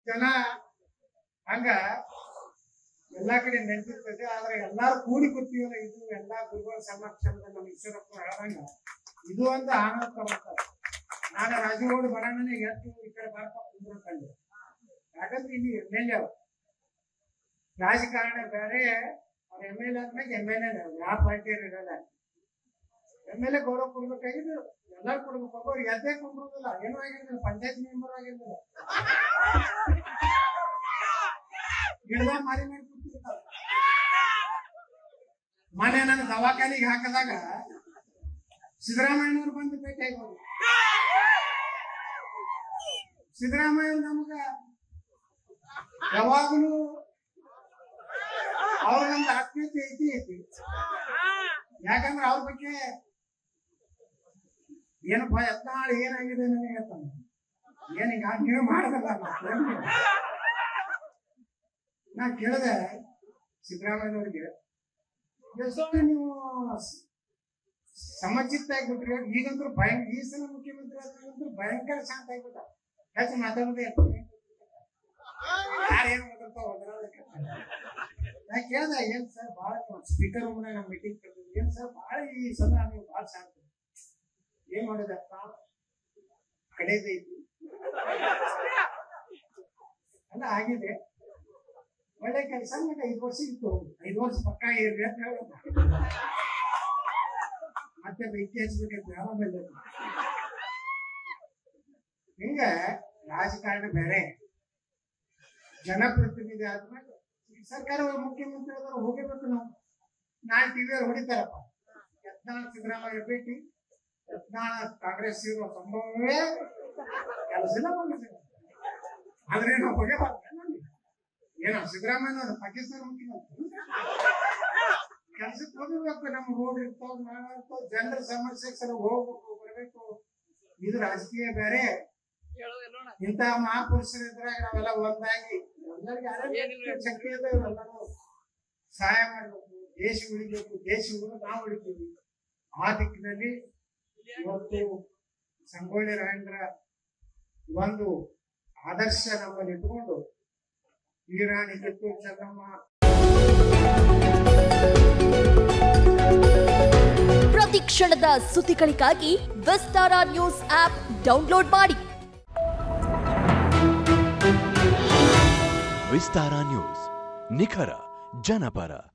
ಜನ ಹಂಗ ಎಲ್ಲಾ ಕಡೆ ನೆನ್ಪಿರ್ತೈತೆ ಆದ್ರೆ ಎಲ್ಲಾರು ಕೂಡಿ ಕೂತೀವಲ್ಲ ಇದು ಎಲ್ಲಾ ಗುರುಗಳ ಸಮಕ್ಷಮದಲ್ಲಿ ನಮ್ಮ ಈಶ್ವರಪ್ಪ ಹೇಳ್ದಂಗ ಇದು ಒಂದು ಆನಂದ ಬರ್ತಾರೆ ನಾನು ರಾಜಗೌಡ ಬರೋಣನೆ ಎದ್ದು ಈ ಕಡೆ ಬರ್ತಾ ಕುಂದ್ರಕಂಡು ಯಾಕಂದ್ರೆ ಇಲ್ಲಿ ಎಮ್ ಎಲ್ ಎ ರಾಜಕಾರಣ ಬೇರೆ ಅವ್ರ ಎಮ್ ಎಲ್ ಎ ಆದ್ಮೇಲೆ ಎಮ್ ಎಲ್ ಎ ಯಾವ ಪಾರ್ಟಿ ಇರಲ್ಲ ಎಮ್ ಎಲ್ ಎ ಗೌರವ ಕೊಡ್ಬೇಕಾಗಿದ್ದು ಎಲ್ಲಾರು ಕೊಡ್ಬೇಕು ಒಬ್ಬರು ಎದ್ದೇ ಕುಂದ್ರೋದಿಲ್ಲ ಏನೂ ಆಗಿರ್ಲಿಲ್ಲ ಪಂಚಾಯತ್ ಮೆಂಬರ್ ಆಗಿರ್ಲಿಲ್ಲ ಗಿಡದ ಮಾರಿ ಮಾಡಿ ಕೂತಿರ್ತಾರ ಮನೆ ನನ್ನ ದವಾಖಾನಿಗೆ ಹಾಕಿದಾಗ ಸಿದ್ದರಾಮಯ್ಯನವ್ರು ಬಂದು ಭೇಟಿ ಆಗೋದು ಸಿದ್ದರಾಮಯ್ಯ ನಮಗ ಯಾವಾಗಲೂ ಅವ್ರೊಂದು ಆತ್ಮೀಯತೆ ಐತಿ ಐತಿ ಯಾಕಂದ್ರೆ ಅವ್ರ ಬಗ್ಗೆ ಏನಪ್ಪ ಎತ್ತಾಳು ಏನಾಗಿದೆ ನನಗೆ ಹೇಳ್ತಾನೆ ಏನೀಗ ನೀವು ಮಾಡದಲ್ಲ ನಾ ಕೇಳಿದೆ ಸಿದ್ದರಾಮಯ್ಯನವ್ರಿಗೆ ಎಷ್ಟು ನೀವು ಸಮಚಿತ್ತ ಆಗ್ಬಿಟ್ರಿ ಈಗಂತೂ ಭಯ ಈ ಸಲ ಮುಖ್ಯಮಂತ್ರಿ ಆದ್ರೂ ಭಯಂಕರ ಶಾಂತ ಆಗ್ಬಿಟ್ಟ ಹೆಚ್ಚು ಮಾತಾಡೋದೇ ಯಾರೇನು ಮಾತಾಡ್ತಾವ ನಾ ಕೇಳ್ದೆ ಏನ್ ಸರ್ ಭಾಳ ಸ್ಪೀಕರ್ ರೂಮ್ನಾಗ ನಮ್ಮ ಮೀಟಿಂಗ್ ಕರೆದಿದ್ವಿ ಏನ್ ಸರ್ ಭಾಳ ಈ ಸಲ ನೀವು ಭಾಳ ಶಾಂತ ಏನ್ ಮಾಡಿದಪ್ಪ ಕಡೆದೈತಿ ಎಲ್ಲ ಆಗಿದೆ ಒಳ್ಳೆ ಕೆಲಸ ನನಗೆ ಐದು ವರ್ಷ ಇತ್ತು ಐದು ವರ್ಷ ಪಕ್ಕ ಇರ್ರಿ ಅಂತ ಹೇಳ್ಬೇಕು ಮತ್ತೆ ಬೆಂಕಿ ಹಚ್ಬೇಕಂತ ಆಮೇಲೆ ಹಿಂಗ ರಾಜಕಾರಣ ಬೇರೆ ಜನಪ್ರತಿನಿಧಿ ಆದ್ಮೇಲೆ ಸರ್ಕಾರ ಮುಖ್ಯಮಂತ್ರಿ ಆದ್ರೆ ಹೋಗಬೇಕು ನಾವು ನಾಳೆ ಟಿವಿಯಲ್ಲಿ ಹೊಡಿತಾರಪ್ಪ ಯತ್ನಾಳ್ ಸಿದ್ದರಾಮಯ್ಯ ಭೇಟಿ ಯತ್ನಾಳ ಕಾಂಗ್ರೆಸ್ ಇರೋ ಸಂಭವವೇ ಕೆಲಸ ಇಲ್ಲ ಮುಗಿಸಿಲ್ಲ ಆದ್ರೆ ನಾವು ಹೊಡೆಯಬಾರ್ದು ಏನೋ ಸಿದ್ದರಾಮಯ್ಯ ಪಾಕಿಸ್ತಾನ ಮುಖ್ಯಮಂತ್ರಿ ಕೆಲ್ಸಕ್ಕೆ ಹೋಗಿರ್ಬೇಕು ನಮ್ಮ ರೋಡ್ ಇರ್ತಾವ ನಾನ ಇರ್ತಾವ ಜನರ ಸಮಸ್ಯೆ ಸಲ ಹೋಗ್ಬೇಕು ಬರ್ಬೇಕು ಇದು ರಾಜಕೀಯ ಬೇರೆ ಇಂಥ ಮಹಾಪುರುಷರ ಇದ್ರಾಗ ನಾವೆಲ್ಲ ಒಂದಾಗಿ ಎಲ್ಲರಿಗೆ ಯಾರ್ಯಾರು ಶಕ್ತಿ ಇದೆ ಎಲ್ಲರೂ ಸಹಾಯ ಮಾಡಬೇಕು ದೇಶ ಉಳಿಬೇಕು ದೇಶ ಉಳಿದು ನಾವು ಉಳಿತೀವಿ ಆ ದಿಕ್ಕಿನಲ್ಲಿ ಇವತ್ತು ಸಂಗೊಳ್ಳಿ ರಾಯಂದ್ರ ಒಂದು ಆದರ್ಶ ನಮ್ಮಲ್ಲಿ ಇಟ್ಕೊಂಡು ವೀರಾಣಿ ಕಿತ್ತೂರು ಚೆನ್ನಮ್ಮ ಪ್ರತಿ ಕ್ಷಣದ ಸುದ್ದಿಗಳಿಗಾಗಿ ವಿಸ್ತಾರ ನ್ಯೂಸ್ ಆಪ್ ಡೌನ್ಲೋಡ್ ಮಾಡಿ ವಿಸ್ತಾರ ನ್ಯೂಸ್ ನಿಖರ ಜನಪರ